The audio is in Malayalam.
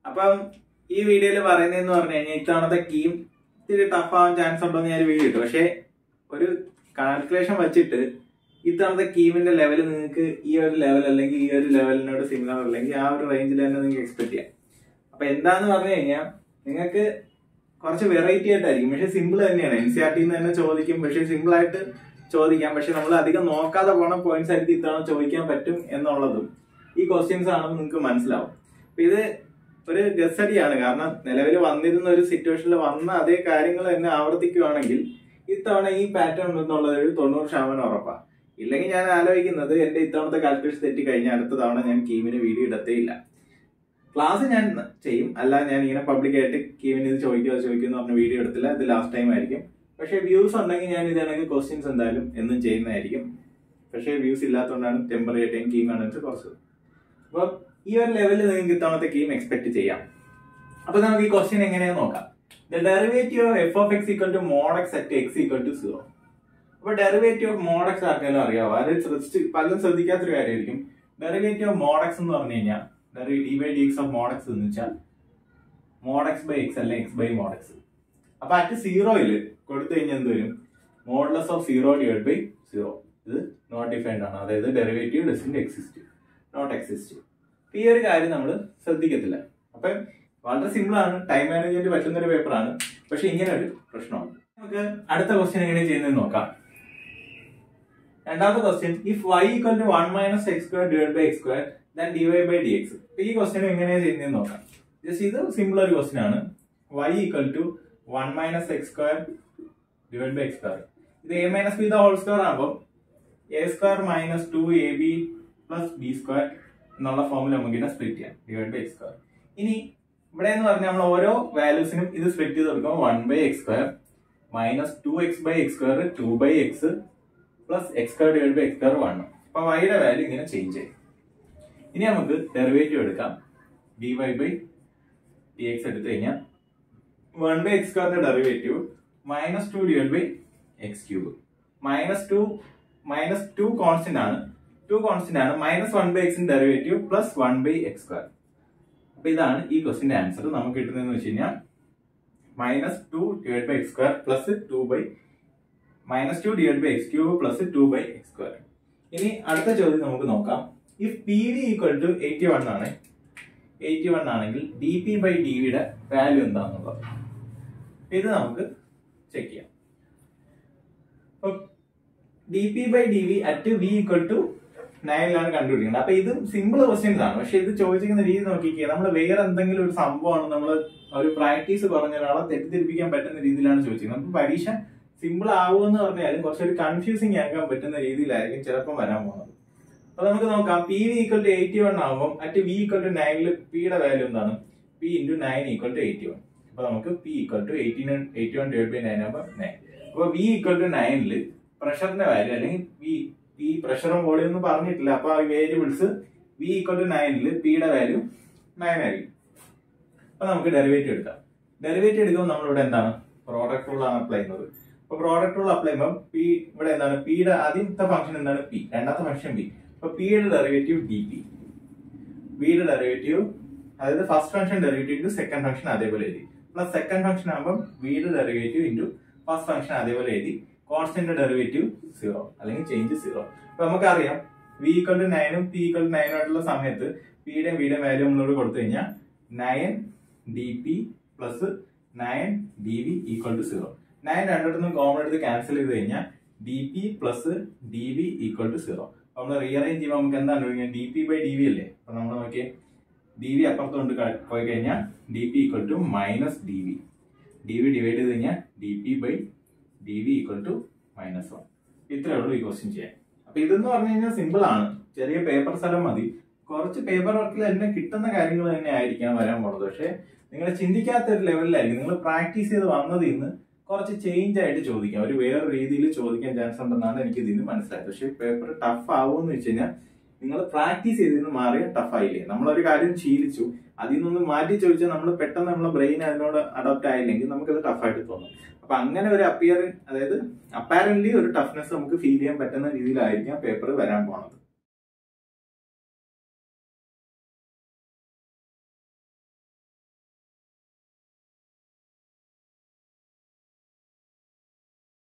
അപ്പം ഈ വീഡിയോയിൽ പറയുന്നതെന്ന് പറഞ്ഞു കഴിഞ്ഞാൽ ഇത്തവണത്തെ കീം ഇത്തിരി ടഫ് ആവാൻ ചാൻസ് ഉണ്ടോ എന്ന് ഞാൻ വീഡിയോ ഇട്ടു പക്ഷേ ഒരു കാൽക്കുലേഷൻ വെച്ചിട്ട് ഇത്തവണത്തെ കീമിന്റെ ലെവൽ നിങ്ങൾക്ക് ഈ ഒരു ലെവൽ അല്ലെങ്കിൽ ഈ ഒരു ലെവലിനോട് സിമിലർ അല്ലെങ്കിൽ ആ ഒരു റേഞ്ചിൽ തന്നെ നിങ്ങൾക്ക് എക്സ്പെക്ട് ചെയ്യാം അപ്പൊ എന്താന്ന് പറഞ്ഞു കഴിഞ്ഞാൽ നിങ്ങൾക്ക് കുറച്ച് വെറൈറ്റി ആയിട്ടായിരിക്കും പക്ഷെ സിമ്പിൾ തന്നെയാണ് എൻ സി ആർ ടിന്ന് തന്നെ ചോദിക്കും പക്ഷെ സിമ്പിൾ ആയിട്ട് ചോദിക്കാം പക്ഷെ നമ്മൾ അധികം നോക്കാതെ പോണ പോയിന്റ്സ് ആയിരിക്കും ഇത്തവണ ചോദിക്കാൻ പറ്റും എന്നുള്ളതും ഈ ക്വസ്റ്റ്യൻസ് ആണെന്ന് നിങ്ങൾക്ക് മനസ്സിലാവും അപ്പൊ ഇത് ഒരു ഗസഡിയാണ് കാരണം നിലവിൽ വന്നിരുന്ന ഒരു സിറ്റുവേഷനിൽ വന്ന അതേ കാര്യങ്ങൾ തന്നെ ആവർത്തിക്കുകയാണെങ്കിൽ ഇത്തവണ ഈ പാറ്റേൺ എന്നുള്ളത് ഒരു തൊണ്ണൂറ് ശതമാനം ഉറപ്പാണ് ഇല്ലെങ്കിൽ ഞാൻ ആലോചിക്കുന്നത് എന്റെ ഇത്തവണത്തെ കാൽക്കുലേഷൻ തെറ്റി കഴിഞ്ഞാൽ അടുത്ത തവണ ഞാൻ കീമിന് വീഡിയോ ഇടത്തേ ഇല്ല ക്ലാസ് ഞാൻ ചെയ്യും അല്ല ഞാൻ ഇങ്ങനെ പബ്ലിക് ആയിട്ട് കീമിന് ഇത് ചോദിക്കുക ചോദിക്കുക എന്ന് പറഞ്ഞ വീഡിയോ എടുത്തില്ല ഇത് ലാസ്റ്റ് ടൈം ആയിരിക്കും പക്ഷേ വ്യൂസ് ഉണ്ടെങ്കിൽ ഞാൻ ഇതാണെങ്കിൽ ക്വസ്റ്റ്യൻസ് എന്തായാലും എന്നും ചെയ്യുന്നതായിരിക്കും പക്ഷേ വ്യൂസ് ഇല്ലാത്തതുകൊണ്ടാണ് ടെമ്പററി ആയിട്ട് കീം കാണുന്നത് കുറച്ച് അപ്പോൾ ഈ ഒരു ലെവലിൽ നിങ്ങൾക്ക് ഇത്തവണത്തെ കീം എക്സ്പെക്ട് ചെയ്യാം അപ്പൊ നമുക്ക് ഈ ക്വസ്റ്റ്യൻ എങ്ങനെയാന്ന് നോക്കാം the derivative of f of x equal to mod x at x equal to zero അപ്പൊ ഡെറിവേറ്റീവ് ഓഫ് മോഡ് എക്സ് ആർക്കെങ്കിലും അറിയാവോ അത് ശ്രദ്ധിച്ച് പലരും ശ്രദ്ധിക്കാത്തൊരു കാര്യമായിരിക്കും ഡെറിവേറ്റീവ് ഓഫ് മോഡ് എക്സ് എന്ന് പറഞ്ഞു കഴിഞ്ഞാൽ d by d x of mod x എന്ന് വെച്ചാൽ മോഡ് എക്സ് ബൈ എക്സ് അല്ലെ എക്സ് ബൈ മോഡ് എക്സ് അപ്പൊ അറ്റ് സീറോയില് കൊടുത്തു കഴിഞ്ഞാൽ എന്ത് വരും modulus of zero divide by zero ഇത് നോട്ട് ഡിഫൈൻഡ് ആണ് അതായത് derivative doesn't exist not exist ഈ ഒരു കാര്യം നമ്മൾ ശ്രദ്ധിക്കത്തില്ല അപ്പം വളരെ സിമ്പിൾ ആണ് ടൈം മാനേജ്മെന്റ് പറ്റുന്ന ഒരു പേപ്പറാണ് പക്ഷെ ഇങ്ങനെ ഒരു പ്രശ്നമുണ്ട് നമുക്ക് അടുത്ത ക്വസ്റ്റ്യൻ എങ്ങനെ ചെയ്യുന്നത് നോക്കാം രണ്ടാമത്തെ question if y equal to one minus x square divide by x square then d y by d x ഈ ക്വസ്റ്റ്യൻ എങ്ങനെയാണ് ചെയ്യുന്നത് നോക്കാം ജസ്റ്റ് ഇത് സിമ്പിൾ ഒരു ക്വസ്റ്റ്യൻ ആണ് y equal to one minus x square divide by x square ഇത് a minus b the whole square ആകുമ്പോൾ a square minus two a b plus b square എന്നുള്ള ഫോമിൽ നമുക്ക് ഇതിനെ സ്പ്ലിറ്റ് ചെയ്യാം ഡിവൈഡ് ബൈ എക്സ് സ്ക്വയർ ഇനി ഇവിടെ എന്ന് പറഞ്ഞാൽ നമ്മൾ ഓരോ വാല്യൂസിനും ഇത് സ്പ്ലിറ്റ് ചെയ്ത് കൊടുക്കുമ്പോൾ one by x square minus two x by x square two by x plus x square divide by x square one അപ്പൊ വൈയുടെ വാല്യൂ ഇങ്ങനെ ചേഞ്ച് ചെയ്യും ഇനി നമുക്ക് ഡെറിവേറ്റീവ് എടുക്കാം d y by d x എടുത്തു കഴിഞ്ഞാൽ വൺ ബൈ എക്സ് സ്ക്വയറിന്റെ derivative minus two divide by x cube minus two minus two constant ആണ് ടു കോൺസ്റ്റന്റ് ആണ് മൈനസ് വൺ ബൈ എക്സിന്റെ derivative plus one by x square അപ്പൊ ഇതാണ് ഈ ക്വസ്റ്റിന്റെ ആൻസർ നമുക്ക് കിട്ടുന്നതെന്ന് വെച്ച് കഴിഞ്ഞാൽ minus two divide by x square plus two by minus two divide by x cube plus two by x square ഇനി അടുത്ത ചോദ്യം നമുക്ക് നോക്കാം if p v equal to eighty one ആണ് എയ്റ്റി വൺ ആണെങ്കിൽ ഡി പി ബൈ ഡി വിയുടെ വാല്യൂ എന്താണെന്നുള്ളത് ഇത് നമുക്ക് ചെക്ക് ചെയ്യാം d p by d v at v equal to നയനിലാണ് കണ്ടുപിടിക്കുന്നത് അപ്പൊ ഇത് സിമ്പിൾ ക്വസ്റ്റ്യൻസ് ആണ് പക്ഷെ ഇത് ചോദിച്ചിരിക്കുന്ന രീതി നോക്കിക്കേ നമ്മൾ വേറെ എന്തെങ്കിലും ഒരു സംഭവമാണ് നമ്മൾ ഒരു പ്രാക്ടീസ് കുറഞ്ഞ ഒരാളെ തെറ്റിദ്ധരിപ്പിക്കാൻ പറ്റുന്ന രീതിയിലാണ് ചോദിച്ചിരിക്കുന്നത് നമുക്ക് പരീക്ഷ സിമ്പിൾ ആവുമെന്ന് പറഞ്ഞാലും കുറച്ചൊരു കൺഫ്യൂസിങ് ആക്കാൻ പറ്റുന്ന രീതിയിലായിരിക്കും ചിലപ്പം വരാൻ പോകുന്നത് അപ്പൊ നമുക്ക് നോക്കാം p v equal to eighty one ആകുമ്പോൾ അറ്റ് വി ഈക്വൽ ടു നയനിൽ പിയുടെ വാല്യൂ എന്താണ് p into nine equal to eighty one അപ്പൊ നമുക്ക് p equal to eighty nine eighty one divide by nine ആകുമ്പോൾ നയൻ അപ്പൊ വി ഈക്വൽ ടു നയനിൽ പ്രഷറിന്റെ വാല്യൂ അല്ലെങ്കിൽ വി ഈ പ്രഷറും വോളിയം ഒന്നും പറഞ്ഞിട്ടില്ല അപ്പൊ ആ വേരിയബിൾസ് വി ഈക്വൽ ടു നയനിൽ പിയുടെ വാല്യൂ നയൻ ആയിരിക്കും അപ്പൊ നമുക്ക് ഡെറിവേറ്റീവ് എടുക്കാം ഡെറിവേറ്റീവ് എടുക്കുമ്പോൾ നമ്മളിവിടെ എന്താണ് പ്രോഡക്റ്റ് റൂൾ ആണ് അപ്ലൈ ചെയ്യുന്നത് അപ്പൊ പ്രോഡക്റ്റ് റൂൾ അപ്ലൈ ചെയ്യുമ്പോൾ പി ഇവിടെ എന്താണ് പിയുടെ ആദ്യത്തെ ഫംഗ്ഷൻ എന്താണ് പി രണ്ടാമത്തെ ഫംഗ്ഷൻ പി അപ്പൊ പിയുടെ ഡെറിവേറ്റീവ് ഡി പി വിയുടെ ഡെറിവേറ്റീവ് അതായത് first function derivative into second function അതേപോലെ എഴുതി പ്ലസ് സെക്കൻഡ് ഫംഗ്ഷൻ ആകുമ്പോൾ വിയുടെ ഡെറിവേറ്റീവ് ഇൻറ്റു ഫസ്റ്റ് ഫംഗ്ഷൻ അതേപോലെ എഴുതി കോൺസ്റ്റന്റ് ഡെറിവേറ്റീവ് സീറോ അല്ലെങ്കിൽ ചേഞ്ച് സീറോ അപ്പൊ നമുക്കറിയാം വി ഈക്വൽ ടു നയനും പി ഈക്വൽ ടു നയനും ആയിട്ടുള്ള സമയത്ത് പിയുടെയും വിയുടെയും വാല്യൂ നമ്മളോട് കൊടുത്തു കഴിഞ്ഞാൽ nine d p plus nine d v equal to zero nine രണ്ടിടത്തുനിന്നും കോമൺ എടുത്ത് ക്യാൻസൽ ചെയ്ത് കഴിഞ്ഞാൽ d p plus d v equal to zero അപ്പൊ നമ്മൾ റീഅറേഞ്ച് ചെയ്യുമ്പോൾ നമുക്ക് എന്താണ് d p by d v അല്ലേ അപ്പൊ നമ്മൾ നോക്കിയേ ഡി വി അപ്പുറത്ത് കൊണ്ട് ക- പോയി കഴിഞ്ഞാൽ d p equal to minus d v d v divide ചെയ്ത് കഴിഞ്ഞാൽ d p by d v equal to minus one ഇത്രയേ ഉള്ളൂ ഈ ക്വസ്റ്റ്യൻ ചെയ്യാൻ അപ്പൊ ഇതെന്ന് പറഞ്ഞു കഴിഞ്ഞാൽ സിമ്പിൾ ആണ് ചെറിയ പേപ്പർ സ്ഥലം മതി കുറച്ച് പേപ്പർ വർക്കിൽ തന്നെ കിട്ടുന്ന കാര്യങ്ങൾ തന്നെ ആയിരിക്കാം വരാൻ പോണത് പക്ഷെ നിങ്ങൾ ചിന്തിക്കാത്ത ഒരു ലെവലിലായിരിക്കും നിങ്ങൾ പ്രാക്ടീസ് ചെയ്ത് വന്നതിൽ നിന്ന് കുറച്ച് ചേഞ്ച് ആയിട്ട് ചോദിക്കാം ഒരു വേറെ രീതിയിൽ ചോദിക്കാൻ ചാൻസ് ഉണ്ടെന്നാണ് എനിക്ക് ഇതിൽ നിന്ന് മനസ്സിലായത് പക്ഷെ പേപ്പർ ടഫ് ആവുമെന്ന് വെച്ച് കഴിഞ്ഞാൽ നിങ്ങൾ പ്രാക്ടീസ് ചെയ്തിരുന്ന് മാറിയ ടഫ് ആയില്ലേ നമ്മളൊരു കാര്യം ശീലിച്ചു അതിൽ നിന്ന് മാറ്റി ചോദിച്ചാൽ നമ്മൾ പെട്ടെന്ന് നമ്മളെ ബ്രെയിൻ അതിനോട് അഡോപ്റ്റ് ആയില്ലെങ്കിൽ നമുക്കത് ടഫായിട്ട് തോന്നും അപ്പൊ അങ്ങനെ ഒരു അപ്പിയർ അതായത് അപ്പാരന്റ്ലി ഒരു ടഫ്നെസ് നമുക്ക് ഫീൽ ചെയ്യാൻ പറ്റുന്ന രീതിയിലായിരിക്കാം പേപ്പർ വരാൻ പോണത്